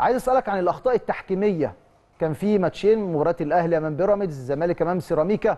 عايز اسالك عن الاخطاء التحكيميه كان في ماتشين مباراه الاهلي امام بيراميدز الزمالك امام سيراميكا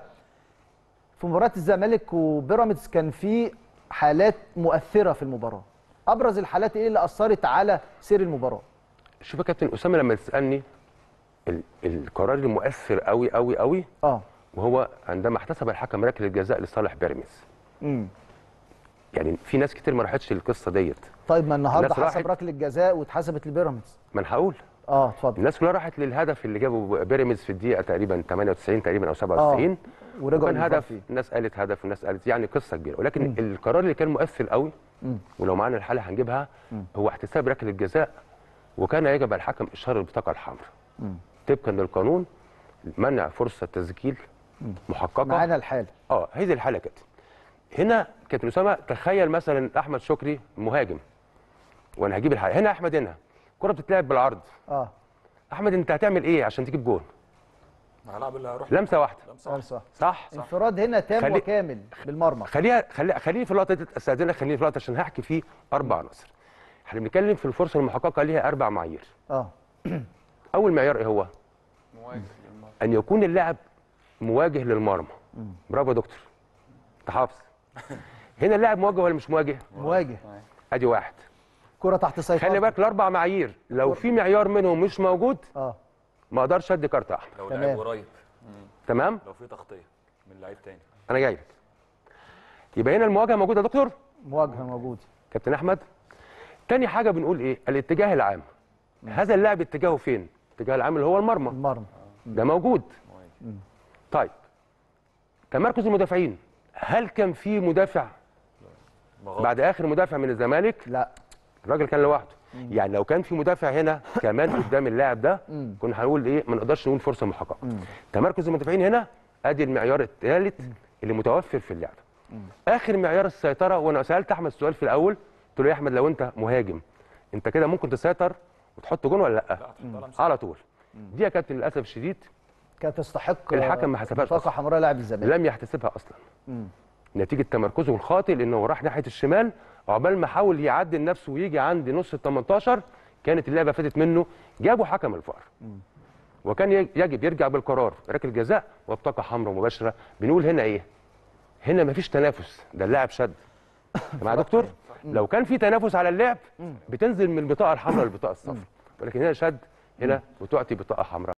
في مباراه الزمالك وبيراميدز كان في حالات مؤثره في المباراه ابرز الحالات ايه اللي اثرت على سير المباراه شوف يا كابتن اسامه لما تسالني ال- القرار المؤثر قوي قوي قوي اه وهو عندما احتسب الحكم ركله جزاء لصالح بيراميدز امم يعني في ناس كتير ما راحتش للقصه ديت طيب ما النهارده الناس حسب راحت- ركله جزاء واتحسبت لبيراميدز ما انا هقول اه اتفضل الناس كلها راحت للهدف اللي جابه بيراميدز في الدقيقه تقريبا 98 تقريبا او 97 ورجعوا وكان للفار هدف فيه. الناس قالت هدف والناس قالت يعني قصه كبيره ولكن القرار اللي كان مؤثر قوي مم. ولو معانا الحاله هنجيبها هو احتساب ركله الجزاء وكان يجب على الحكم اشاره البطاقه الحمراء مم. طبقا للقانون منع فرصه تسجيل محققه معانا الحاله اه هي دي الحاله كده هنا كابتن اسامه تخيل مثلا احمد شكري مهاجم وانا هجيب الحاله هنا احمد هنا الكره بتتلعب بالعرض اه احمد انت هتعمل ايه عشان تجيب جون هلعب اللي هروح لمسه واحده اه صح صح انفراد هنا تام خلي- وكامل بالمرمى خليها خلي خليني في اللقطه دي استاذنك خليني في اللقطه عشان هحكي فيه اربع عناصر احنا بنتكلم في الفرصه المحققه ليها اربع معايير اه اول معيار ايه هو مواجه للمرمى. ان يكون اللاعب مواجه للمرمى برافو يا دكتور انت حافظ هنا اللاعب مواجه ولا مش مواجه مواجه ادي واحد كره تحت سيطره خلي بالك الاربع معايير لو في معيار منهم مش موجود اه ما اقدرش ادي كارت احمر لو تمام. لعب قريب تمام لو في تغطيه من لعيب تاني انا جاي لك يبقى هنا المواجهه موجوده يا دكتور مواجهه موجود كابتن احمد تاني حاجه بنقول ايه الاتجاه العام هذا اللاعب اتجاهه فين الاتجاه العام اللي هو المرمى المرمى ده موجود مواجه طيب تمركز المدافعين هل كان في مدافع بغض بعد اخر مدافع من الزمالك لا الراجل كان لوحده يعني لو كان في مدافع هنا كمان قدام اللاعب ده مم. كنا هنقول ايه ما نقدرش نقول فرصه محققه تمركز المدافعين هنا ادي المعيار الثالث اللي متوفر في اللعبه اخر معيار السيطره وانا سالت احمد السؤال في الاول قلت له يا احمد لو انت مهاجم انت كده ممكن تسيطر وتحط جون ولا لا لا هتحطها لمسه على طول دي يا كابتن للاسف الشديد كانت تستحق الحكم ما حسبهاش بطاقه أصلاً. حمراء لاعب الزمالك لم يحتسبها اصلا مم. نتيجه تمركزه الخاطئ لانه راح ناحيه الشمال عقبال ما حاول يعدل نفسه ويجي عند نص ال 18 كانت اللعبه فاتت منه جابوا حكم الفار وكان يج- يجب يرجع بالقرار ركله جزاء وبطاقه حمراء مباشره بنقول هنا ايه هنا مفيش تنافس ده اللاعب شد مع دكتور لو كان في تنافس على اللعب بتنزل من البطاقه الحمراء للبطاقه الصفراء ولكن هنا شد هنا وتعطي بطاقه حمراء